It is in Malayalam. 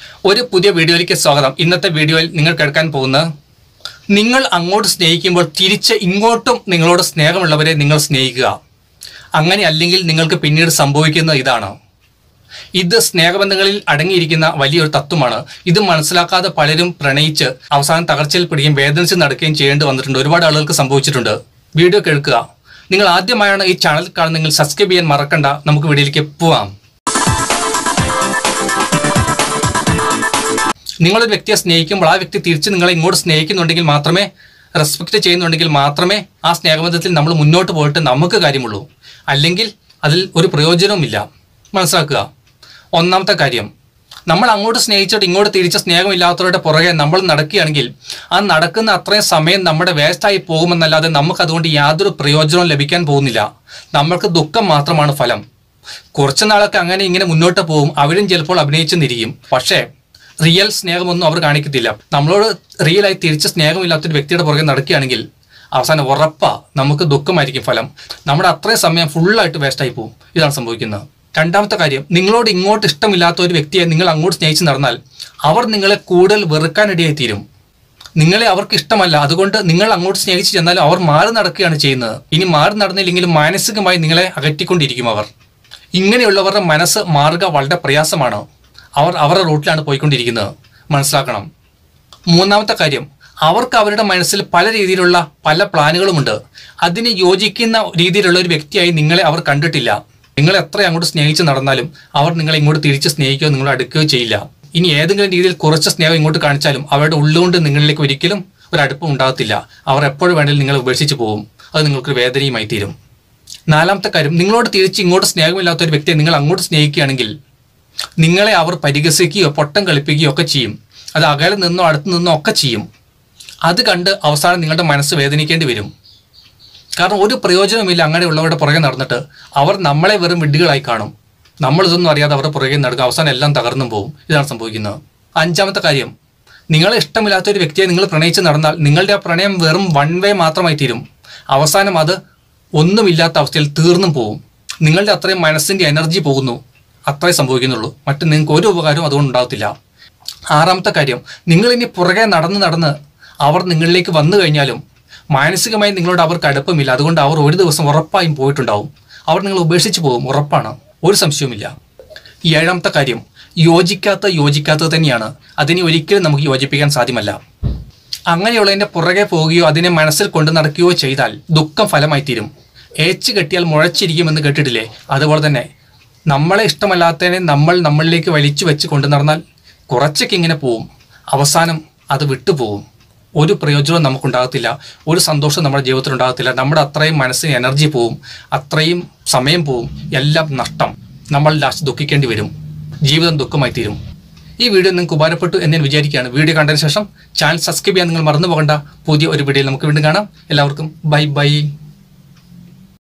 ഒരു പുതിയ വീഡിയോയിലേക്ക് സ്വാഗതം ഇന്നത്തെ വീഡിയോയിൽ നിങ്ങൾ കേൾക്കാൻ പോകുന്നത് നിങ്ങൾ അങ്ങോട്ട് സ്നേഹിക്കുമ്പോൾ തിരിച്ച് ഇങ്ങോട്ടും നിങ്ങളോട് സ്നേഹമുള്ളവരെ നിങ്ങൾ സ്നേഹിക്കുക അങ്ങനെ അല്ലെങ്കിൽ നിങ്ങൾക്ക് പിന്നീട് സംഭവിക്കുന്ന ഇതാണ് ഇത് സ്നേഹബന്ധങ്ങളിൽ അടങ്ങിയിരിക്കുന്ന വലിയൊരു തത്വമാണ് ഇത് മനസ്സിലാക്കാതെ പലരും പ്രണയിച്ച് അവസാനം തകർച്ചയിൽ പിടിക്കുകയും വേദനിച്ച് നടക്കുകയും ചെയ്യേണ്ടി വന്നിട്ടുണ്ട് ഒരുപാട് ആളുകൾക്ക് സംഭവിച്ചിട്ടുണ്ട് വീഡിയോ കേൾക്കുക നിങ്ങൾ ആദ്യമായാണ് ഈ ചാനൽ കാണുന്നെങ്കിൽ സബ്സ്ക്രൈബ് ചെയ്യാൻ മറക്കണ്ട നമുക്ക് വീഡിയോയിലേക്ക് പോവാം നിങ്ങളൊരു വ്യക്തിയെ സ്നേഹിക്കുമ്പോൾ ആ വ്യക്തി തിരിച്ച് നിങ്ങളെ ഇങ്ങോട്ട് സ്നേഹിക്കുന്നുണ്ടെങ്കിൽ മാത്രമേ റെസ്പെക്റ്റ് ചെയ്യുന്നുണ്ടെങ്കിൽ മാത്രമേ ആ സ്നേഹബന്ധത്തിൽ നമ്മൾ മുന്നോട്ട് പോയിട്ട് നമുക്ക് കാര്യമുള്ളൂ അല്ലെങ്കിൽ അതിൽ ഒരു പ്രയോജനവുമില്ല മനസ്സിലാക്കുക ഒന്നാമത്തെ കാര്യം നമ്മൾ അങ്ങോട്ട് സ്നേഹിച്ചിട്ട് ഇങ്ങോട്ട് തിരിച്ച് സ്നേഹമില്ലാത്തവരുടെ പുറകെ നമ്മൾ നടക്കുകയാണെങ്കിൽ ആ നടക്കുന്ന അത്രയും സമയം നമ്മുടെ വേസ്റ്റായി പോകുമെന്നല്ലാതെ നമുക്ക് അതുകൊണ്ട് യാതൊരു പ്രയോജനവും ലഭിക്കാൻ പോകുന്നില്ല നമ്മൾക്ക് ദുഃഖം മാത്രമാണ് ഫലം കുറച്ച് നാളൊക്കെ അങ്ങനെ ഇങ്ങനെ മുന്നോട്ട് പോകും അവരും ചിലപ്പോൾ അഭിനയിച്ചെന്നിരിക്കും പക്ഷേ റിയൽ സ്നേഹമൊന്നും അവർ കാണിക്കത്തില്ല നമ്മളോട് റിയലായി തിരിച്ച് സ്നേഹമില്ലാത്തൊരു വ്യക്തിയുടെ പുറകെ നടക്കുകയാണെങ്കിൽ അവസാനം ഉറപ്പാ നമുക്ക് ദുഃഖമായിരിക്കും ഫലം നമ്മുടെ അത്രയും സമയം ഫുള്ളായിട്ട് വേസ്റ്റായി പോകും ഇതാണ് സംഭവിക്കുന്നത് രണ്ടാമത്തെ കാര്യം നിങ്ങളോട് ഇങ്ങോട്ട് ഇഷ്ടമില്ലാത്ത ഒരു വ്യക്തിയെ നിങ്ങൾ അങ്ങോട്ട് സ്നേഹിച്ച് നടന്നാൽ അവർ നിങ്ങളെ കൂടുതൽ വെറുക്കാനിടയായി തീരും നിങ്ങളെ അവർക്ക് ഇഷ്ടമല്ല അതുകൊണ്ട് നിങ്ങൾ അങ്ങോട്ട് സ്നേഹിച്ച് ചെന്നാലും അവർ മാറി നടക്കുകയാണ് ചെയ്യുന്നത് ഇനി മാറി നടന്നില്ലെങ്കിലും മാനസികമായി നിങ്ങളെ അകറ്റിക്കൊണ്ടിരിക്കും അവർ ഇങ്ങനെയുള്ളവരുടെ മനസ്സ് മാറുക വളരെ പ്രയാസമാണ് അവർ അവരുടെ റൂട്ടിലാണ് പോയിക്കൊണ്ടിരിക്കുന്നത് മനസ്സിലാക്കണം മൂന്നാമത്തെ കാര്യം അവർക്ക് അവരുടെ മനസ്സിൽ പല രീതിയിലുള്ള പല പ്ലാനുകളുമുണ്ട് അതിന് യോജിക്കുന്ന രീതിയിലുള്ള ഒരു വ്യക്തിയായി നിങ്ങളെ അവർ കണ്ടിട്ടില്ല നിങ്ങൾ എത്ര അങ്ങോട്ട് സ്നേഹിച്ച് നടന്നാലും അവർ നിങ്ങളെ ഇങ്ങോട്ട് തിരിച്ച് സ്നേഹിക്കുകയോ നിങ്ങളെ അടുക്കുകയോ ചെയ്യില്ല ഇനി ഏതെങ്കിലും രീതിയിൽ കുറച്ച് സ്നേഹം ഇങ്ങോട്ട് കാണിച്ചാലും അവരുടെ ഉള്ളുകൊണ്ട് നിങ്ങളിലേക്ക് ഒരിക്കലും ഒരു അടുപ്പം ഉണ്ടാകത്തില്ല അവർ എപ്പോഴും വേണമെങ്കിലും നിങ്ങളെ ഉപേക്ഷിച്ച് പോകും അത് നിങ്ങൾക്കൊരു വേദനയുമായി തീരും നാലാമത്തെ കാര്യം നിങ്ങളോട് തിരിച്ച് ഇങ്ങോട്ട് സ്നേഹമില്ലാത്ത ഒരു വ്യക്തിയെ നിങ്ങൾ അങ്ങോട്ട് സ്നേഹിക്കുകയാണെങ്കിൽ നിങ്ങളെ അവർ പരിഹസിക്കുകയോ പൊട്ടം കളിപ്പിക്കുകയോ ഒക്കെ ചെയ്യും അത് അകലെ നിന്നോ അടുത്ത് നിന്നോ ഒക്കെ ചെയ്യും അത് കണ്ട് അവസാനം നിങ്ങളുടെ മനസ്സ് വേദനിക്കേണ്ടി വരും കാരണം ഒരു പ്രയോജനവുമില്ല അങ്ങനെയുള്ളവരുടെ പുറകെ നടന്നിട്ട് അവർ നമ്മളെ വെറും വിഡ്ഢികളായി കാണും നമ്മൾ ഇതൊന്നും അറിയാതെ അവരുടെ പുറകെ നടക്കും അവസാനം എല്ലാം തകർന്നും പോകും ഇതാണ് സംഭവിക്കുന്നത് അഞ്ചാമത്തെ കാര്യം നിങ്ങളെ ഇഷ്ടമില്ലാത്ത ഒരു വ്യക്തിയെ നിങ്ങൾ പ്രണയിച്ച് നടന്നാൽ നിങ്ങളുടെ ആ പ്രണയം വെറും വൺ വേ മാത്രമായി തീരും അവസാനം അത് ഒന്നുമില്ലാത്ത അവസ്ഥയിൽ തീർന്നും പോകും നിങ്ങളുടെ അത്രയും മനസ്സിൻ്റെ എനർജി പോകുന്നു അത്രേ സംഭവിക്കുന്നുള്ളൂ മറ്റ് നിങ്ങൾക്ക് ഒരു ഉപകാരവും അതുകൊണ്ട് ഉണ്ടാകത്തില്ല ആറാമത്തെ കാര്യം നിങ്ങൾ ഇനി പുറകെ നടന്ന് നടന്ന് അവർ നിങ്ങളിലേക്ക് വന്നു കഴിഞ്ഞാലും മാനസികമായി നിങ്ങളോട് അവർക്ക് അടുപ്പമില്ല അതുകൊണ്ട് അവർ ഒരു ദിവസം ഉറപ്പായും പോയിട്ടുണ്ടാവും അവർ നിങ്ങൾ ഉപേക്ഷിച്ച് പോകും ഉറപ്പാണ് ഒരു സംശയവുമില്ല ഈ ഏഴാമത്തെ കാര്യം യോജിക്കാത്ത യോജിക്കാത്തത് തന്നെയാണ് അതിനെ ഒരിക്കലും നമുക്ക് യോജിപ്പിക്കാൻ സാധ്യമല്ല അങ്ങനെയുള്ളതിൻ്റെ പുറകെ പോവുകയോ അതിനെ മനസ്സിൽ കൊണ്ടു നടക്കുകയോ ചെയ്താൽ ദുഃഖം ഫലമായി തീരും ഏച്ച് കെട്ടിയാൽ മുഴച്ചിരിക്കുമെന്ന് കേട്ടിട്ടില്ലേ അതുപോലെ തന്നെ നമ്മളെ ഇഷ്ടമല്ലാത്തതിനെ നമ്മൾ നമ്മളിലേക്ക് വലിച്ചു വെച്ച് കൊണ്ടു നടന്നാൽ കുറച്ചൊക്കെ ഇങ്ങനെ പോവും അവസാനം അത് വിട്ടുപോകും ഒരു പ്രയോജനവും നമുക്കുണ്ടാകത്തില്ല ഒരു സന്തോഷം നമ്മുടെ ജീവിതത്തിൽ ഉണ്ടാകത്തില്ല നമ്മുടെ അത്രയും മനസ്സിന് എനർജി പോവും അത്രയും സമയം പോവും എല്ലാം നഷ്ടം നമ്മൾ ലാസ്റ്റ് ദുഃഖിക്കേണ്ടി വരും ജീവിതം ദുഃഖമായി തീരും ഈ വീഡിയോ നിങ്ങൾക്ക് ഉപകാരപ്പെട്ടു എന്ന് ഞാൻ വിചാരിക്കുകയാണ് വീഡിയോ കണ്ടതിന് ശേഷം ചാനൽ സബ്സ്ക്രൈബ് ചെയ്യാൻ നിങ്ങൾ മറന്നു പോകേണ്ട പുതിയ ഒരു വീഡിയോയിൽ നമുക്ക് വീണ്ടും കാണാം എല്ലാവർക്കും ബൈ ബൈ